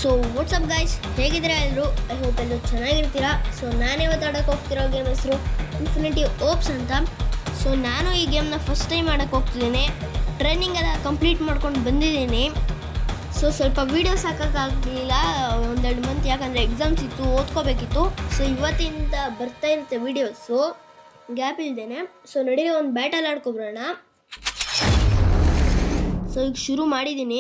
so WhatsApp guys ಹೇಗಿದ್ದೀರಾ ಎಲ್ಲರೂ I hope ಎಲ್ಲರೂ ಚೆನ್ನಾಗಿರ್ತೀರಾ ಸೊ ನಾನು ಇವತ್ತು ಆಡೋಕ್ಕೆ ಹೋಗ್ತಿರೋ ಗೇಮ್ ಹೆಸರು ಇನ್ಫಿನಿಟಿ ಓಪ್ಸ್ ಅಂತ ಸೊ ನಾನು ಈ ಗೇಮ್ನ ಫಸ್ಟ್ ಟೈಮ್ ಆಡೋಕ್ಕೆ ಹೋಗ್ತಿದ್ದೀನಿ ಟ್ರೈನಿಂಗ್ ಎಲ್ಲ ಕಂಪ್ಲೀಟ್ ಮಾಡ್ಕೊಂಡು ಬಂದಿದ್ದೀನಿ ಸೊ ಸ್ವಲ್ಪ ವೀಡಿಯೋಸ್ ಹಾಕೋಕ್ಕಾಗಲಿಲ್ಲ ಒಂದೆರಡು ಮಂತ್ ಯಾಕಂದರೆ ಎಕ್ಸಾಮ್ಸ್ ಇತ್ತು ಓದ್ಕೋಬೇಕಿತ್ತು ಸೊ ಇವತ್ತಿಂದ ಬರ್ತಾ ಇರುತ್ತೆ ವೀಡಿಯೋಸು ಗ್ಯಾಪ್ ಇಲ್ದೇನೆ ಸೊ ನಡೀರಿ ಒಂದು ಬ್ಯಾಟಲ್ ಆಡ್ಕೊಬ್ರೋಣ ಸೊ ಈಗ ಶುರು ಮಾಡಿದ್ದೀನಿ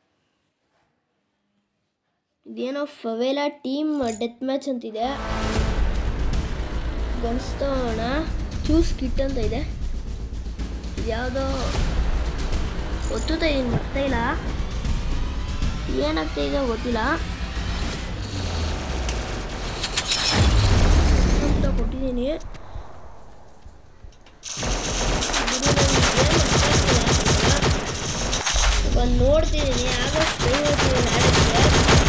ಇದೇನೋ ಫವೇಲಾ ಟೀಮ್ ಡೆತ್ ಮ್ಯಾಚ್ ಅಂತಿದೆ ಗಣಿಸ್ತೋಣ ಚೂಸ್ ಕಿಟ್ ಅಂತ ಇದೆ ಯಾವುದೋ ಒತ್ತುತ್ತಾ ಇದೀನಿ ಬರ್ತಾ ಇಲ್ಲ ಏನಾಗ್ತಾ ಇದೆ ಗೊತ್ತಿಲ್ಲ ಅಂತ ಕೊಟ್ಟಿದ್ದೀನಿ ಬಂದು ನೋಡ್ತಿದ್ದೀನಿ ಆಗಸ್ಟ್ ಟ್ರೈ ಮಾಡ್ತಿದ್ದೀನಿ ಆಡೋಕ್ಕೆ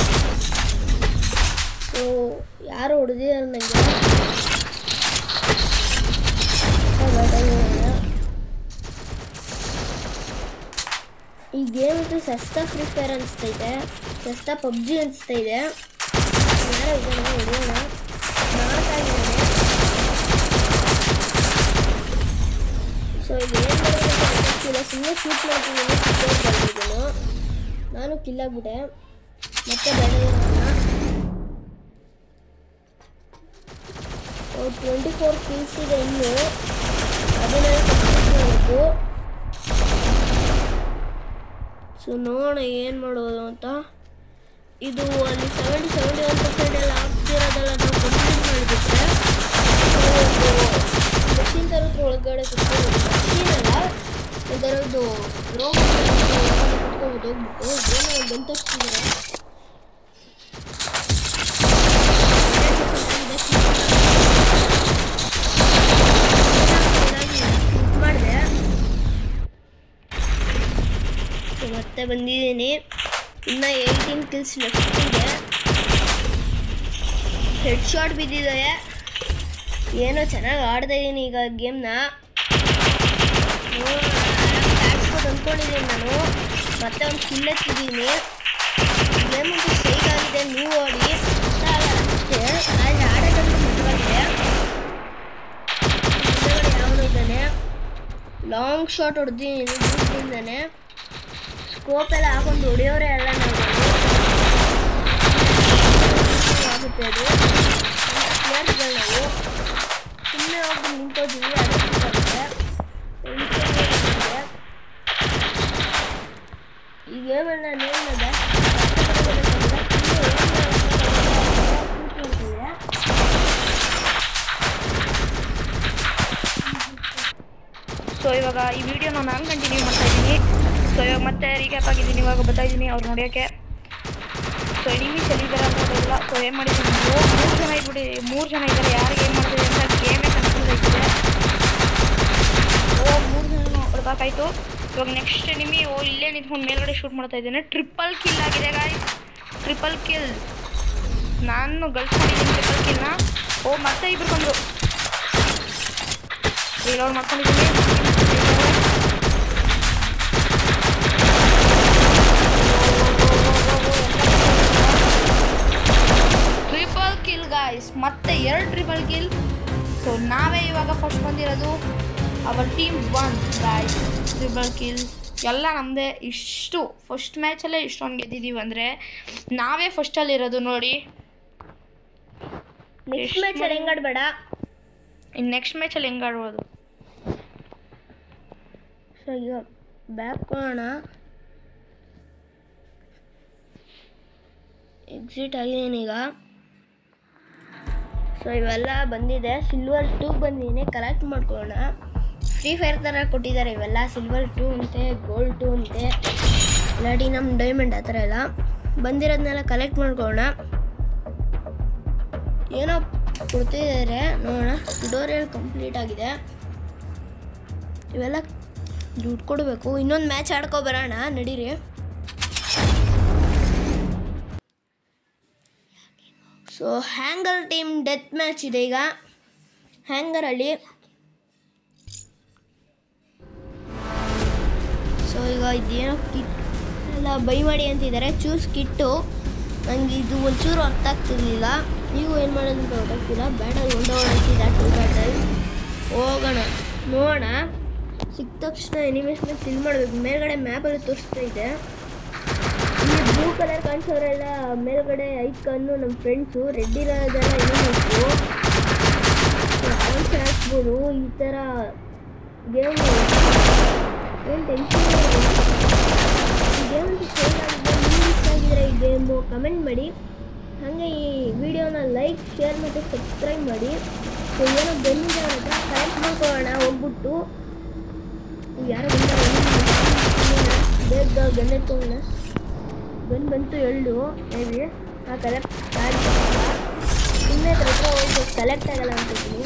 ಸೊ ಯಾರು ಹೊಡೆದಿದ್ದಾರೆ ನನಗೆ ಈ ಗೇಮ್ ಇದು ಸಸ್ತಾ ಫ್ರೀ ಫೈರ್ ಅನಿಸ್ತೈತೆ ಸಸ್ತಾ ಪಬ್ಜಿ ಅನಿಸ್ತಾ ಇದೆ ಯಾರೋ ಇದ್ದಾನೆ ಹೊಡೆಯೋಣ ಮಾಡ್ತಾಯಿದ್ದಾನೆ ಸೊ ಈಗ ಏನು ಮಾಡಬೇಕು ಸುಮ್ಮನೆ ಶೂಟ್ ಮಾಡ್ತಿದ್ದೀನಿ ಬಂದಿದ್ದೀನಿ ನಾನು ಕಿಲ್ಲಾಗ್ಬಿಟ್ಟೆ ಮತ್ತೆ ಬೆಳೆಯೋಣ ಟ್ವೆಂಟಿ ಫೋರ್ ಕಿಲ್ಸ್ ಇದೆ ಇನ್ನು ಅದನ್ನೆಲ್ಲ ಕಂಪ್ಲೀಟ್ ಮಾಡಬೇಕು ಸೊ ನೋಡೋಣ ಏನು ಮಾಡೋದು ಅಂತ ಇದು ಅಲ್ಲಿ ಸೆವೆಂಟಿ ಸೆವೆಂಟಿ ಒನ್ ಪರ್ಸೆಂಟ್ ಎಲ್ಲ ಆಗ್ತಿರೋದೆಲ್ಲ ನಾವು ಕಂಪ್ಲೀಟ್ ಮಾಡಿಬಿಟ್ರೆ ಮಷೀನ್ ತರೋದ್ರ ಒಳಗಡೆ ಕುತ್ಕೊಂಡು ಮಷೀನ್ ಅಲ್ಲ ಇದರದ್ದು ರೋಗ ಕುತ್ಕೊಂಡು ಹೋಗ್ಬಿಟ್ಟು ಏನೋ ಬಂತ ಮಾಡಿದೆ ಮತ್ತೆ ಬಂದಿದ್ದೀನಿ ಇನ್ನು ಏಯ್ಟೀನ್ ಕಿಲ್ಸ್ ಲೆಫ್ಟ್ ಇದೆ ಹೆಡ್ ಶಾಟ್ ಬಿದ್ದಿದೆ ಏನೋ ಚೆನ್ನಾಗಿ ಆಡ್ತಾ ಇದ್ದೀನಿ ಈಗ ಗೇಮ್ನ ಆಡ್ಸ್ಬೋದು ಅಂದ್ಕೊಂಡಿದ್ದೀನಿ ನಾನು ಮತ್ತೆ ಒಂದು ಕಿಲ್ ಎತ್ತಿದ್ದೀನಿ ಗೇಮ್ ಅಂತೂ ಸೈಕ್ ಆಗಿದೆ ನೀವು ಆಡಿ ಇಷ್ಟ ಆಗಲ್ಲ ಅಷ್ಟೇ ಆದರೆ ಆಡೋದಂತೂ ಮಜವಾಗಿದೆ ಯಾವನು ಇದ್ದಾನೆ ಲಾಂಗ್ ಶಾಟ್ ಹೊಡೆದಿದ್ದೀನಿ ದೂರದಿಂದಾನೆ ಸ್ಕೋಪ್ ಎಲ್ಲ ಹಾಕೊಂಡು ಹೊಡೆಯೋರೆ ಎಲ್ಲ ನಾವು ಆಗುತ್ತೆ ಅದು ಪ್ಲೇಯರ್ಸ್ಗಳು ನಾವು ಸುಮ್ಮನೆ ಹೋಗಿ ನಿಂತೋದ್ವಿ ಅದಕ್ಕೆ ಬರುತ್ತೆ ಈ ಗೇಮಲ್ಲಿ ನಾನು ಏನು ಮಾಡಿದೆ ಸೊ ಇವಾಗ ಈ ವಿಡಿಯೋನ ನಾನು ಕಂಟಿನ್ಯೂ ಮಾಡ್ತಾ ಇದ್ದೀನಿ ಸೊ ಇವಾಗ ಮತ್ತೆ ರೀಕ್ಯಾಪ್ ಆಗಿದ್ದೀನಿ ಇವಾಗ ಬರ್ತಾ ಇದ್ದೀನಿ ಅವ್ರು ನೋಡೋಕ್ಕೆ ಸೊ ಎನಿಮೀಸ್ ಎಲ್ಲಿದ್ದಾರೆ ಅಂತ ಗೊತ್ತಿಲ್ಲ ಸೊ ಏನು ಮಾಡಿದ್ದೀನಿ ನೀವು ಮೂರು ಜನ ಇದ್ಬಿಡಿ ಮೂರು ಜನ ಇದ್ದಾರೆ ಯಾರಿಗೆ ಏನು ಮಾಡ್ತಿದೆ ಅಂತ ಗೇಮೇ ಕನ್ಫ್ಯೂಸ್ ಆಯ್ತಿದೆ ಓ ಮೂರು ಜನ ಹೊಡ್ಬೇಕಾಯ್ತು ಇವಾಗ ನೆಕ್ಸ್ಟ್ ಎನಿಮಿ ಓ ಇಲ್ಲೇ ನಿಂತ್ಕೊಂಡು ಮೇಲ್ಗಡೆ ಶೂಟ್ ಮಾಡ್ತಾ ಇದ್ದೇನೆ ಟ್ರಿಪಲ್ ಕಿಲ್ ಆಗಿದೆ ಗಾಯ್ ಟ್ರಿಪಲ್ ಕಿಲ್ ನಾನು ಗಳಿಸ್ಕೊಂಡಿದ್ದೀನಿ ಟ್ರಿಪಲ್ ಕಿಲ್ನ ಓ ಮತ್ತೆ ಇಬ್ರು ಬಂದರು ರೀಲೋಡ್ ಮಾಡ್ಕೊಂಡಿದ್ದೀನಿ ಟ್ರಿಪಲ್ ಕಿಲ್ ಗಾಯ್ಸ್ ಮತ್ತೆ ಎರಡು ಟ್ರಿಪಲ್ ಕಿಲ್ ಸೊ ನಾವೇ ಇವಾಗ ಫಸ್ಟ್ ಬಂದಿರೋದು our team one guys triple kill ಎಲ್ಲ ನಮ್ಮದೇ ಇಷ್ಟು ಫಸ್ಟ್ ಮ್ಯಾಚಲ್ಲೇ ಇಷ್ಟೊಂದು ಗೆದ್ದಿದ್ದೀವಿ ಅಂದರೆ ನಾವೇ ಫಸ್ಟಲ್ಲಿರೋದು ನೋಡಿ ನೆಕ್ಸ್ಟ್ ಮ್ಯಾಚ್ ಅಲ್ಲಿ ಹೆಂಗಾಡ್ಬೇಡ ಇನ್ನು ನೆಕ್ಸ್ಟ್ ಮ್ಯಾಚಲ್ಲಿ ಹೆಂಗೆ ಆಡ್ಬೋದು ಸೊ ಈಗ ಬ್ಯಾಕ್ ಮಾಡೋಣ ಎಕ್ಸಿಟ್ ಆಗಿದ್ದೀನಿ ಈಗ ಸೊ ಇವೆಲ್ಲ ಬಂದಿದೆ ಸಿಲ್ವರ್ ಟೂ ಬಂದಿದ್ದೀನಿ ಕಲೆಕ್ಟ್ ಮಾಡ್ಕೊಳ್ಳೋಣ ಫ್ರೀ ಫೈರ್ ಥರ ಕೊಟ್ಟಿದ್ದಾರೆ ಇವೆಲ್ಲ ಸಿಲ್ವರ್ ಟೂ ಅಂತೆ ಗೋಲ್ಡ್ ಟೂ ಅಂತೆ ಪ್ಲಾಟಿನಮ್ ಡೈಮಂಡ್ ಆ ಥರ ಎಲ್ಲ ಬಂದಿರೋದನ್ನೆಲ್ಲ ಕಲೆಕ್ಟ್ ಮಾಡ್ಕೊಳ್ಳೋಣ ಏನೋ ಕೊಡ್ತಿದ್ದಾರೆ ನೋಡೋಣ ಟ್ಯುಟೋರಿಯಲ್ ಕಂಪ್ಲೀಟ್ ಆಗಿದೆ ಇವೆಲ್ಲ ದುಡ್ಡು ಕೊಡಬೇಕು ಇನ್ನೊಂದು ಮ್ಯಾಚ್ ಆಡ್ಕೊ ಬರೋಣ ನಡೀರಿ so hangar team death match ಇದೆ ಈಗ ಹ್ಯಾಂಗರಲ್ಲಿ ಸೊ ಈಗ ಇದೇನೋ ಕಿಟ್ ಎಲ್ಲ ಬೈ ಮಾಡಿ ಅಂತಿದ್ದಾರೆ ಚೂಸ್ ಕಿಟ್ಟು ನನಗೆ ಇದು ಒಂಚೂರು ಅರ್ಥ ಆಗ್ತಿರ್ಲಿಲ್ಲ ನೀವು ಏನು ಮಾಡೋದು ಅಂತ ಗೊತ್ತಾಗ್ತಿಲ್ಲ ಬ್ಯಾಟಲ್ ಹೊಂಡೋಡಿಸಿದ ಟೂ ಬ್ಯಾಟಲ್ ಹೋಗೋಣ ನೋಡೋಣ ಸಿಕ್ಕ ತಕ್ಷಣ ಎನಿಮೇಷನ್ ಫಿಲ್ ಮಾಡಬೇಕು ಮೇಲ್ಗಡೆ ಮ್ಯಾಪಲ್ಲಿ ತೋರಿಸ್ತಾ ಇದೆ ಇಲ್ಲಿ ಬ್ಲೂ ಕಲರ್ ಕಾಣಿಸೋರೆಲ್ಲ ಮೇಲ್ಗಡೆ ಐಕನ್ನು ನಮ್ಮ ಫ್ರೆಂಡ್ಸು ರೆಡ್ ಇರೋದೆಲ್ಲ ಎನಿಮೇಷು ಆನ್ಸರ್ ಹಾಕ್ಬೋದು ಈ ಥರ ಗೇಮ್ ಏನು ಟೆನ್ಷನ್ ಈ ಗೇಮ್ ಸೇಲ್ ಆಗಿದೆ ನೀವು ಇಷ್ಟ ಆಗಿದ್ರೆ ಈ ಗೇಮು ಕಮೆಂಟ್ ಮಾಡಿ ಹಾಗೆ ಈ ವಿಡಿಯೋನ ಲೈಕ್ ಶೇರ್ ಮತ್ತು ಸಬ್ಸ್ಕ್ರೈಬ್ ಮಾಡಿ ಸೊ ಏನೋ ಬಂದಿದೆ ಅವ್ರ ಹತ್ರ ಕಲೆಕ್ಟ್ ಮಾಡ್ಕೊಳ್ಳೋಣ ಹೋಗ್ಬಿಟ್ಟು ಯಾರೋ ಬಂದಾರೆ ಬೇಗ ಗನ್ ಎತ್ಕೊಳ್ಳೋಣ ಗನ್ ಬಂತು ಎಳ್ಳು ಹೇಳಿ ಆ ಕಲೆಕ್ಟ್ ಇನ್ನೇ ಹತ್ರ ಹತ್ರ ಹೋಗಿ ಕಲೆಕ್ಟ್ ಆಗಲ್ಲ ಅನ್ಕೋತೀನಿ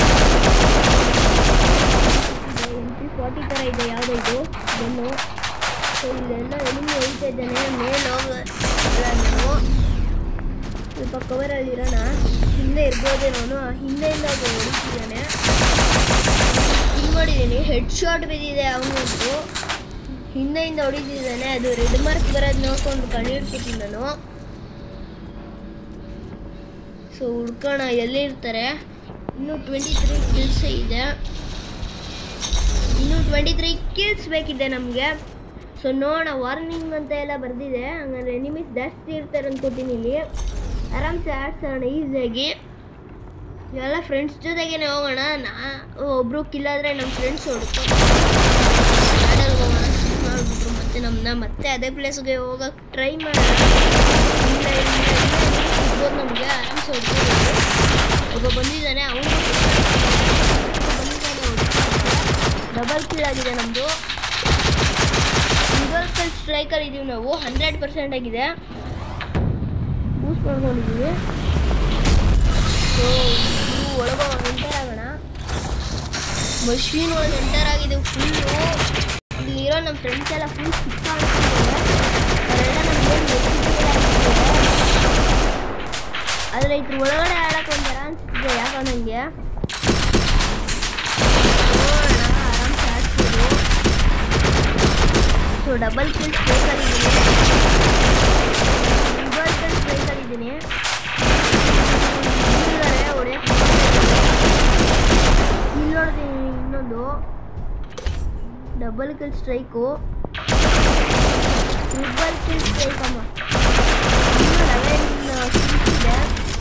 ಎಂ ಪಿ ಫಾರ್ಟಿ ಥರ ಇದೆ ಯಾವುದೋ ಇದು ಗನ್ನು ಸೊ ಇಲ್ಲೆಲ್ಲ ಎನಿಮಿ ಹೊಡಿತಾ ಇದ್ದಾನೆ ಮೇಲೆ ಹೋಗಲ್ಲ ನಾನು ಸ್ವಲ್ಪ ಕವರಲ್ಲಿ ಇರೋಣ ಹಿಂದೆ ಇರ್ಬೋದೇ ನಾನು ಹಿಂದೆಯಿಂದ ಒಬ್ಬ ಹೊಡಿತಿದ್ದಾನೆ ಹಿಂಗೆ ಮಾಡಿದ್ದೀನಿ ಹೆಡ್ ಶಾಟ್ ಬಿದ್ದಿದೆ ಅವನಿಗೂ ಹಿಂದೆಯಿಂದ ಹೊಡಿತಿದ್ದಾನೆ ಅದು ರೆಡ್ ಮಾರ್ಕ್ ಬರೋದು ನೋಡ್ಕೊಂಡು ಕಂಡುಹಿಡ್ಕೊತೀನಿ ನಾನು ಸೊ ಹುಡ್ಕೋಣ ಎಲ್ಲಿರ್ತಾರೆ ಇನ್ನೂ ಟ್ವೆಂಟಿ ತ್ರೀ ಕಿಲ್ಸ್ ಇದೆ ಇನ್ನೂ ಟ್ವೆಂಟಿ ತ್ರೀ ಕಿಲ್ಸ್ ಬೇಕಿದೆ ನಮಗೆ ಸೊ ನೋಡೋಣ ವಾರ್ನಿಂಗ್ ಅಂತ ಎಲ್ಲ ಬರೆದಿದೆ ಹಂಗಂದ್ರೆ ಎನಿಮೀಸ್ ಜಾಸ್ತಿ ಇರ್ತಾರೆ ಅನ್ಕೋತೀನಿ ಇಲ್ಲಿ ಆರಾಮ್ಸೆ ಆಡ್ಸೋಣ ಈಸಿಯಾಗಿ ಎಲ್ಲ ಫ್ರೆಂಡ್ಸ್ ಜೊತೆಗೇನೆ ಹೋಗೋಣ ನಾ ಒಬ್ಬರು ಕಿಲ್ಲಾದರೆ ನಮ್ಮ ಫ್ರೆಂಡ್ಸ್ ಹೊಡ್ಕೊಂಡು ಆಡಲ್ ಹೋಗೋಣ ಮಾಡಿಬಿಟ್ರು ಮತ್ತೆ ನಮ್ಮನ್ನ ಮತ್ತೆ ಅದೇ ಪ್ಲೇಸ್ಗೆ ಹೋಗಕ್ಕೆ ಟ್ರೈ ಮಾಡೋಣ ಇಲ್ಲ ಇಲ್ಲ ಇಲ್ಲ ನಮಗೆ ಆರಾಮ್ಸೆ ಹೊಡ್ಕೋಬೇಕು ಒಬ್ಬ ಬಂದಿದ್ದಾನೆ ಅವನು ಡಬಲ್ ಕಿಲ್ ಆಗಿದೆ ನಮ್ಮದು ಸಿಂಗಲ್ ಕಿಲ್ ಸ್ಟ್ರೈಕಲ್ಲಿ ಇದ್ದೀವಿ ನಾವು ಹಂಡ್ರೆಡ್ ಪರ್ಸೆಂಟ್ ಆಗಿದೆ ಬೂಸ್ಟ್ ಮಾಡ್ಕೊಂಡಿದ್ದೀವಿ ಸೊ ನೀವು ಒಳಗೆ ಎಂಟರ್ ಆಗೋಣ ಮಷೀನ್ ಒಳಗೆ ಎಂಟರ್ ಆಗಿದೆ ಫುಲ್ಲು ಇಲ್ಲಿರೋ ನಮ್ಮ ಫ್ರೆಂಡ್ಸ್ ಎಲ್ಲ ಫುಲ್ ಸಿಕ್ಕ ಅವರೆಲ್ಲ ನಮ್ಗೆ ಆದರೆ ಇದ್ರ ಒಳಗಡೆ ಆಡಕ್ಕೆ ಒಂಥರ ಅನಿಸ್ತಿದೆ ಯಾಕೋ ನನಗೆ ನೋಡೋಣ ಆರಾಮ್ಸೆ ಆಡ್ಬೋದು ಸೊ ಡಬಲ್ ಕಿಲ್ಸ್ ಬೇಕಲ್ಲಿದ್ದೀನಿ ಡಬಲ್ ಕಿಲ್ಸ್ ಬೇಕಲ್ಲಿದ್ದೀನಿ ಹೊಡೆಯಕ್ಕೆ ಇಲ್ಲಿ ನೋಡ್ತೀನಿ ಇನ್ನೊಂದು double kill strike triple kill strike ಅಮ್ಮ ಇನ್ನೂ ಲೆವೆನ್ ಕಿಲ್ಸ್ ಇದೆ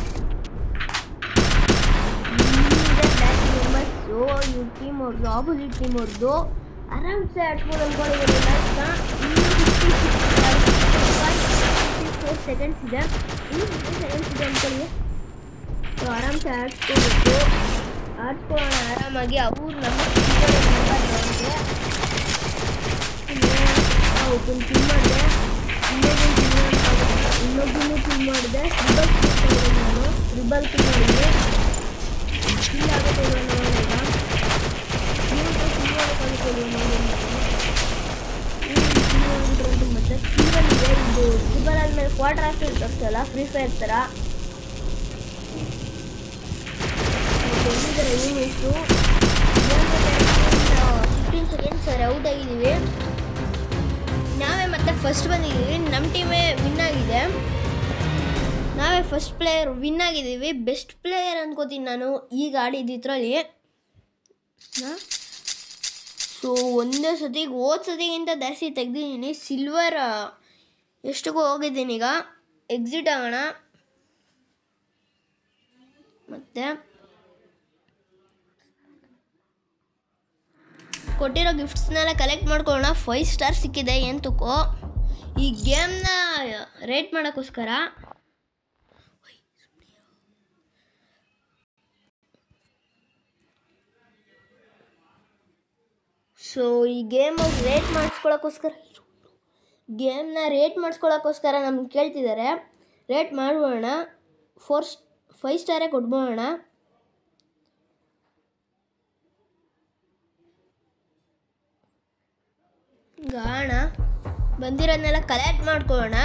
ಮೆಂಬರ್ಸು ಇವ್ರ ಟೀಮ್ ಅವ್ರದ್ದು ಆಪೋಸಿಟ್ ಟೀಮ್ ಅವ್ರದ್ದು ಆರಾಮ್ಸೆ ಆಡ್ಸ್ಬೋದು ಅನ್ಕೊಂಡಿದ್ದೀನಿ ಫೋರ್ ಸೆಕೆಂಡ್ಸ್ ಇದೆ ಇನ್ನೂ ಫಿಫ್ಟಿ ಸೆಕೆಂಡ್ಸ್ ಇದೆ ಅನ್ಕೊಳ್ಳಿ ಸೊ ಆರಾಮ್ಸೆ ಆಡ್ಸ್ಕೋಬೇಕು ಆಡ್ಸ್ಕೊಳ್ಳೋಣ ಆರಾಮಾಗಿ ಅವ್ರು ನಮ್ಮ ಒಬ್ಬನ ಕಿಲ್ ಮಾಡಿದೆ ಇನ್ನೊಬ್ಬನು ಕಿಲ್ ಮಾಡಿದೆ ರಿಬಲ್ ಕಿಲ್ ನಾನು ರಿಬಲ್ ಕಿಲ್ ಮಾಡಿದ್ದೆ ಕಿಲ್ ಆಗುತ್ತೆ ನೋಡೋಣ ಈಗ ಮತ್ತೆ ಕಿಲ್ ಇದೆ ಇದು ಕಿಬಲ್ ಆದ್ಮೇಲೆ ಕ್ವಾರ್ಟರ್ ಆಫ್ಟರ್ ತೋರಿಸಲ್ಲ ಫ್ರೀ ಫೈರ್ ಥರ ಬಂದಿದ್ದಾರೆ unit fifteen seconds sir out ಆಗಿದ್ದೀವಿ ನಾವೇ ಮತ್ತೆ ಫಸ್ಟ್ ಬಂದಿದ್ದೀವಿ ನಮ್ಮ ಟೀಮೇ ವಿನ್ ಆಗಿದೆ ನಾವೇ ಫಸ್ಟ್ ಪ್ಲೇಯರ್ ವಿನ್ ಆಗಿದ್ದೀವಿ ಬೆಸ್ಟ್ ಪ್ಲೇಯರ್ ಅನ್ಕೋತೀನಿ ನಾನು ಈಗ ಆಡಿದ್ದಿದ್ರಲ್ಲಿ ಸೊ ಒಂದೇ ಸತಿಗೆ ಹೋದ ಸತಿಗಿಂತ ಜಾಸ್ತಿ ತೆಗ್ದಿದ್ದೀನಿ ಸಿಲ್ವರ್ ಎಷ್ಟಕ್ಕೂ ಹೋಗಿದ್ದೀನಿ ಈಗ ಎಕ್ಸಿಟ್ ಆಗೋಣ ಮತ್ತೆ ಕೊಟ್ಟಿರೋ ಗಿಫ್ಟ್ಸ್ನೆಲ್ಲ ಕಲೆಕ್ಟ್ ಮಾಡ್ಕೊಳ್ಳೋಣ ಫೈವ್ ಸ್ಟಾರ್ ಸಿಕ್ಕಿದೆ ಎಂತಕ್ಕೋ ಈ ಗೇಮ್ನ ರೇಟ್ ಮಾಡೋಕ್ಕೋಸ್ಕರ ಸೊ ಈ ಗೇಮ್ ರೇಟ್ ಮಾಡಿಸ್ಕೊಳಕ್ಕೋಸ್ಕರ ಗೇಮ್ನ ರೇಟ್ ಮಾಡಿಸ್ಕೊಳಕ್ಕೋಸ್ಕರ ನಮ್ಗೆ ಕೇಳ್ತಿದ್ದಾರೆ ರೇಟ್ ಮಾಡೋಣ ಫೋರ್ ಫೈವ್ ಸ್ಟಾರೇ ಕೊಟ್ಬಿಡೋಣ ಗಾಣ ಬಂದಿರೋದನ್ನೆಲ್ಲ ಕಲೆಕ್ಟ್ ಮಾಡ್ಕೊಳ್ಳೋಣ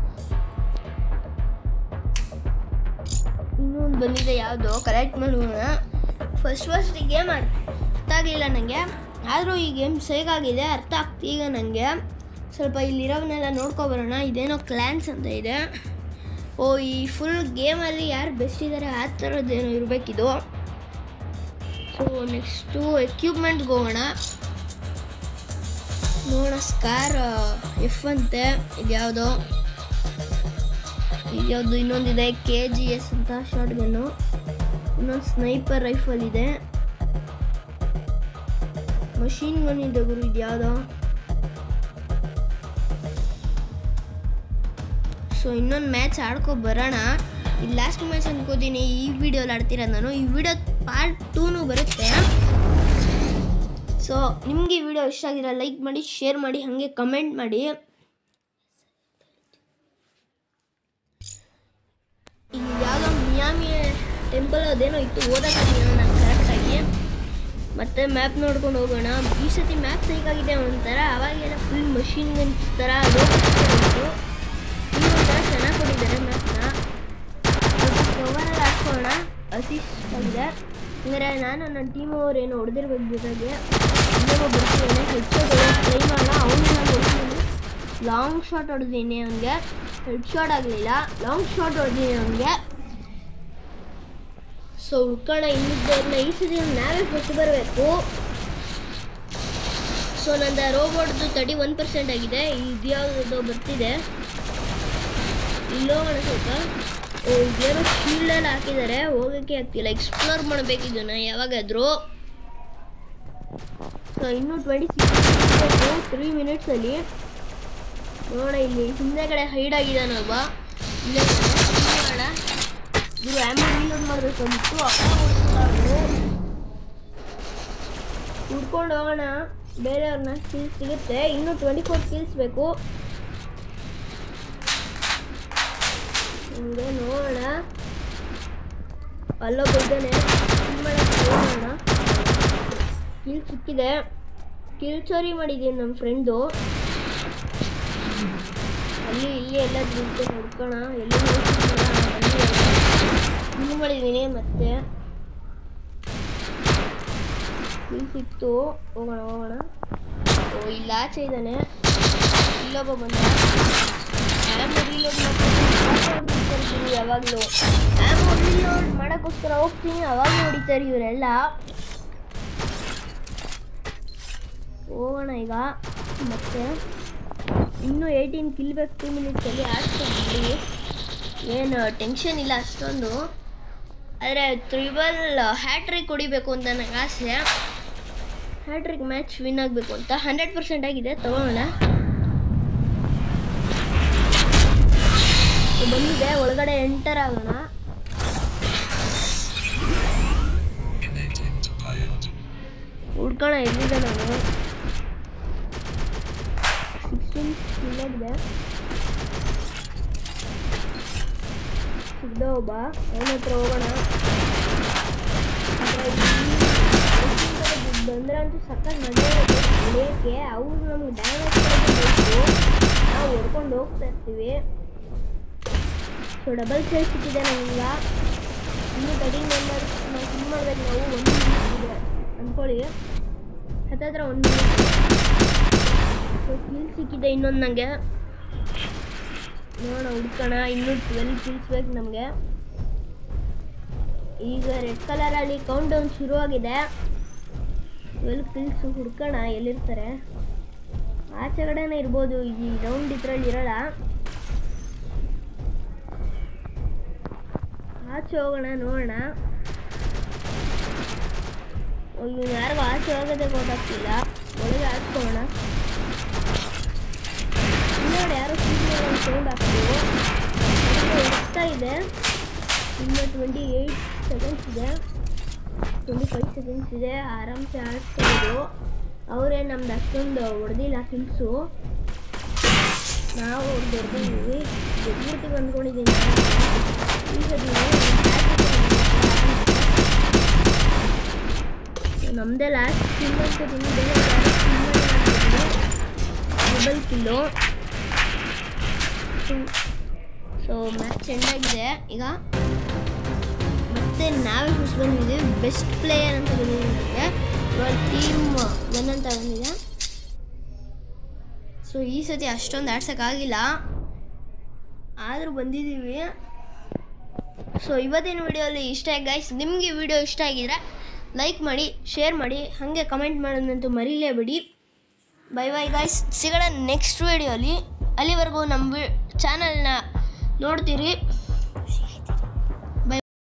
ಇನ್ನೊಂದು ಬಂದಿದೆ ಯಾವುದು ಕಲೆಕ್ಟ್ ಮಾಡೋಣ ಫಸ್ಟ್ ಫಸ್ಟ್ ಈ ಗೇಮ್ ಅರ್ಥ ಆಗಲಿಲ್ಲ ನನಗೆ ಆದರೂ ಈ ಗೇಮ್ ಸೇಗಾಗಿದೆ ಅರ್ಥ ಆಗ್ತೀಗ ನನಗೆ ಸ್ವಲ್ಪ ಇಲ್ಲಿರೋವನ್ನೆಲ್ಲ ನೋಡ್ಕೊಬರೋಣ ಇದೇನೋ ಕ್ಲ್ಯಾನ್ಸ್ ಅಂತ ಇದೆ ಓ ಈ ಫುಲ್ ಗೇಮಲ್ಲಿ ಯಾರು ಬೆಸ್ಟ್ ಇದ್ದಾರೆ ಆ ಥರದ್ದೇನೋ ಇರಬೇಕಿದು ಸೊ ನೆಕ್ಸ್ಟು ಎಕ್ವಿಪ್ಮೆಂಟ್ಗೆ ಹೋಗೋಣ ನೋಡೋಣ ಸ್ಕಾರ್ ಎಫ್ ಅಂತೆ ಇದ್ಯಾವುದೋ ಇದ್ಯಾವುದು ಇನ್ನೊಂದಿದೆ ಕೆ ಜಿ ಎಸ್ ಅಂತ ಶಾರ್ಟ್ ಗನ್ನು ಇನ್ನೊಂದು ಸ್ನೈಪರ್ ರೈಫಲ್ ಇದೆ ಮಷೀನ್ ಗನ್ ಇದೆ ಗುರು ಇದ್ಯಾವುದೋ ಸೊ ಇನ್ನೊಂದು ಮ್ಯಾಚ್ ಆಡ್ಕೊ ಬರೋಣ ಇದು ಲಾಸ್ಟ್ ಮ್ಯಾಚ್ ಅನ್ಕೋತೀನಿ ಈ ವಿಡಿಯೋಲಿ ಆಡ್ತಿರೋದು ನಾನು ಈ ವಿಡಿಯೋ ಪಾರ್ಟ್ ಟೂನು ಬರುತ್ತೆ ಸೊ ನಿಮಗೆ ಈ ವಿಡಿಯೋ ಇಷ್ಟ ಆಗಿರೋ ಲೈಕ್ ಮಾಡಿ ಶೇರ್ ಮಾಡಿ ಹಾಗೆ ಕಮೆಂಟ್ ಮಾಡಿ ಈಗ ಯಾವುದೋ ಮಿಯಾಮಿ ಟೆಂಪಲ್ ಅದೇನೋ ಇತ್ತು ಓದಕ್ಕಾಗಿಲ್ಲ ನಾನು ಕರೆಕ್ಟಾಗಿ ಮತ್ತೆ ಮ್ಯಾಪ್ ನೋಡ್ಕೊಂಡು ಹೋಗೋಣ ಈ ಸತಿ ಮ್ಯಾಪ್ ಹೇಗಾಗಿದೆ ಒಂಥರ ಅವಾಗೇನೋ ಫುಲ್ ಮಷಿನ್ ಗನ್ಸ್ ಥರ ಲೋಕಿಸ್ತು ಈಗ ಒಂಥರ ಚೆನ್ನಾಗಿ ಕೊಟ್ಟಿದ್ದಾರೆ ಮ್ಯಾಪ್ನ ಕವರಲ್ಲಿ ಹಾಕೋಣ ಅಸಿಸ್ಟ್ ಆಗಿದೆ ಅಂದರೆ ನಾನು ನನ್ನ ಟೀಮ್ ಅವ್ರು ಏನು ಹೊಡೆದಿರ್ಬೇಕು ಜೊತೆಗೆ ಇನ್ನೊಬ್ಬ ಬರ್ತಿದ್ದಾನೆ ಹೆಡ್ ಶಾಟ್ ಟ್ರೈ ಮಾಡೋಣ ಅವನಿಗೆ ನಾನು ಹೊಡ್ತೀನಿ ಲಾಂಗ್ ಶಾಟ್ ಹೊಡೆದೀನಿ ಅವನಿಗೆ ಹೆಡ್ ಶಾಟ್ ಆಗಲಿಲ್ಲ ಲಾಂಗ್ ಶಾಟ್ ಹೊಡೆದೀನಿ ಅವನಿಗೆ ಸೊ ಉಳ್ಕೋಣ ಇನ್ನಿದ್ದವ್ರನ್ನ ಈ ಸತಿ ನಾವೇ ಫಸ್ಟ್ ಬರಬೇಕು ಸೊ ನಂದು ರೋಬೋಟ್ದು ತರ್ಟಿ ಒನ್ ಪರ್ಸೆಂಟ್ ಆಗಿದೆ ಇದ್ಯಾವುದೋ ಬರ್ತಿದೆ ಇಲ್ಲೋಗೋಣ ಸ್ವಲ್ಪ ಓ ಇದೇನೋ ಶೀಲ್ಡೆಲ್ಲ ಹಾಕಿದ್ದಾರೆ ಹೋಗೋಕ್ಕೆ ಆಗ್ತಿಲ್ಲ ಎಕ್ಸ್ಪ್ಲೋರ್ ಮಾಡಬೇಕು ಇದನ್ನ ಯಾವಾಗಾದರೂ ಸೊ ಇನ್ನೂ ಟ್ವೆಂಟಿ ಸಿಕ್ಸ್ ತ್ರೀ ಮಿನಿಟ್ಸಲ್ಲಿ ನೋಡೋಣ ಇಲ್ಲಿ ಹಿಂದೆಗಡೆ ಹೈಡ್ ಆಗಿದ್ದಾನೊಬ್ಬ ಇಲ್ಲೇ ನೋಡೋಣ ಇದು ಆ್ಯಮೋ ರೀಲೋಡ್ ಮಾಡಬೇಕಂದಿತ್ತು ಹುಡ್ಕೊಂಡು ಹೋಗೋಣ ಬೇರೆಯವ್ರನ್ನ ಸ್ಕಿಲ್ಸ್ ಸಿಗುತ್ತೆ ಇನ್ನೂ ಟ್ವೆಂಟಿ ಫೋರ್ ಸ್ಕಿಲ್ಸ್ ಬೇಕು ಹಿಂಗೆ ನೋಡೋಣ ಅಲ್ಲೊಬ್ಬ ಇದ್ದಾನೆ ನೋಡೋಣ ಕಿಲ್ ಸಿಕ್ಕಿದೆ ಕಿಲ್ ಚೋರಿ ಮಾಡಿದ್ದೀನಿ ನಮ್ಮ ಫ್ರೆಂಡು ಅಲ್ಲಿ ಇಲ್ಲಿ ಎಲ್ಲ ನಿಂತು ನೋಡ್ಕೋಣ ಎಲ್ಲಿ ಕಿಲ್ ಮಾಡಿದ್ದೀನಿ ಮತ್ತೆ ಕಿಲ್ ಸಿಕ್ತು ಹೋಗೋಣ ಹೋಗೋಣ ಓ ಇಲ್ಲಿ ಆಚೆ ಇದ್ದಾನೆ ಇಲ್ಲೊಬ್ಬ ಬಂದ ಆ್ಯಮ್ ರೀಲೋಡ್ ಮಾಡ್ತೀನಿ ಯಾವಾಗಲೂ ಆ್ಯಮ್ ರೀಲೋಡ್ ಮಾಡೋಕ್ಕೋಸ್ಕರ ಹೋಗ್ತೀನಿ ಅವಾಗ ಹೊಡಿತಾರೆ ಇವರೆಲ್ಲ ಹೋಗೋಣ ಈಗ ಮತ್ತೆ ಇನ್ನೂ ಏಯ್ಟೀನ್ ಕಿಲ್ಬೇಕು ಟೂ ಮಿನಿಟ್ಸಲ್ಲಿ ಆಡ್ಸ್ಕೊಂಡ್ಬಿಡಿ ಏನು ಟೆನ್ಷನ್ ಇಲ್ಲ ಅಷ್ಟೊಂದು ಆದರೆ ತ್ರಿಬಲ್ ಹ್ಯಾಟ್ರಿಕ್ ಹೊಡಿಬೇಕು ಅಂತ ನನಗೆ ಆಸೆ ಹ್ಯಾಟ್ರಿಕ್ ಮ್ಯಾಚ್ ವಿನ್ ಆಗಬೇಕು ಅಂತ ಹಂಡ್ರೆಡ್ ಪರ್ಸೆಂಟ್ ಆಗಿದೆ ತಗೊಳ್ಳೋಣ ಬಂದಿದೆ ಒಳಗಡೆ ಎಂಟರ್ ಆಗೋಣ ಹುಡ್ಕೋಣ ಎಲ್ಲಿದೆ ನಾನು ಸಿಕ್ಸ್ಟೀನ್ ಇಲ್ಲಗಿದೆ ಸಿಗ್ದ ಒಬ್ಬ ಅವನ ಹತ್ರ ಹೋಗೋಣ ಬಂದ್ರೆ ಅಂತೂ ಸಕ್ಕತ್ ಮಜಾ ಇರುತ್ತೆ ಹೊಡೆಯೋಕ್ಕೆ ಅವ್ರು ನಮ್ಗೆ ಡ್ಯಾಮೇಜ್ ಬೇಕು ನಾವು ಹೊಡ್ಕೊಂಡು ಹೋಗ್ತಾ ಇರ್ತೀವಿ ಸೊ ಡಬಲ್ ಸೇಲ್ ಸಿಕ್ಕಿದೆ ನಮಗ ಇನ್ನೂ ಕಡಿಮೆ ಮೆಂಬರ್ ನಾವು ಫಿಲ್ ಮಾಡ್ಬೇಕು ನಾವು ಒಂದು ಮಿನಿಟ್ ಇದೆ ಅಂದ್ಕೊಳ್ಳಿ ಹತ್ತತ್ರ ಒಂದು ಮಿನಿಟ್ ಸೊ ಕಿಲ್ ಸಿಕ್ಕಿದೆ ಇನ್ನೊಂದು ನನಗೆ ನೋಡೋಣ ಹುಡ್ಕೋಣ ಇನ್ನೂ ಟ್ವೆಲ್ ಕಿಲ್ಸ್ ಬೇಕು ನಮಗೆ ಈಗ ರೆಡ್ ಕಲರಲ್ಲಿ ಕೌಂಟ್ ಡೌನ್ ಶುರುವಾಗಿದೆ ಟ್ವೆಲ್ ಕಿಲ್ಸ್ ಹುಡ್ಕೋಣ ಎಲ್ಲಿರ್ತಾರೆ ಆಚೆಗಡೆನೇ ಇರ್ಬೋದು ಈ ರೌಂಡ್ ಇದ್ರಲ್ಲಿ ಇರಲ್ಲ ಆಚೆ ಹೋಗೋಣ ನೋಡೋಣ ಇವ್ನು ಯಾರಿಗೂ ಆಚೆ ಹೋಗೋದೇ ಗೊತ್ತಾಗ್ತಿಲ್ಲ ಒಳಗೆ ಹಾಕ್ಕೊಳ್ಳೋಣ ನೋಡಿ ಯಾರೋ ಸೀರಿಯಲ್ ಸೌಂಡ್ ಆಗ್ತಿದೆ ಹೋಗ್ತಾ ಇದೆ ಇನ್ನು ಟ್ವೆಂಟಿ ಏಯ್ಟ್ ಸೆಕೆಂಡ್ಸ್ ಇದೆ ಟ್ವೆಂಟಿ ಫೈವ್ ಸೆಕೆಂಡ್ಸ್ ಇದೆ ಆರಾಮ್ಸೆ ಆಡ್ಸ್ಬೋದು ಅವರೇ ನಮ್ದು ಅಷ್ಟೊಂದು ಹೊಡೆದಿಲ್ಲ ಕಿಲ್ಸು ನಾವು ಅವ್ರದ್ದು ಹೊಡೆದಿದ್ದೀವಿ ಗೆದ್ಬಿಡ್ತೀವಿ ಅಂದ್ಕೊಂಡಿದ್ದೀನಿ ಈಗ ನಮ್ಮದೇ ಲಾಸ್ಟ್ ಕಿಲ್ ಅನ್ಕೋತೀನಿ ಬೇರೆ ಡಬಲ್ ಕಿಲ್ಲು ಸೊ ಮ್ಯಾಚ್ ಎಂಡಾಗಿದೆ ಈಗ ಮತ್ತೆ ನಾವೇ ಫಸ್ಟ್ ಬಂದಿದ್ದೀವಿ ಬೆಸ್ಟ್ ಪ್ಲೇಯರ್ ಅಂತ ಬಂದಿದ್ದೀವಿ ನನಗೆ ಇವಾಗ ಟೀಮ್ ಒನ್ ಅಂತ ಬಂದಿದೆ ಸೊ ಈ ಸತಿ ಅಷ್ಟೊಂದು ಆಡ್ಸೋಕ್ಕಾಗಿಲ್ಲ ಆದರೂ ಬಂದಿದ್ದೀವಿ ಸೊ ಇವತ್ತಿನ ವಿಡಿಯೋಲಿ ಇಷ್ಟ ಗೈಸ್ ನಿಮಗೆ ವಿಡಿಯೋ ಇಷ್ಟ ಆಗಿದ್ರೆ ಲೈಕ್ ಮಾಡಿ ಶೇರ್ ಮಾಡಿ ಹಾಗೆ ಕಮೆಂಟ್ ಮಾಡೋದಂತೂ ಮರೀಲೇಬೇಡಿ ಬೈ ಬೈ ಗೈಸ್ ಸಿಗೋಣ ನೆಕ್ಸ್ಟ್ ವಿಡಿಯೋಲಿ ಅಲ್ಲಿವರೆಗೂ ನಮ್ಮ ವಿ ಚಾನಲ್ನ ನೋಡ್ತೀರಿ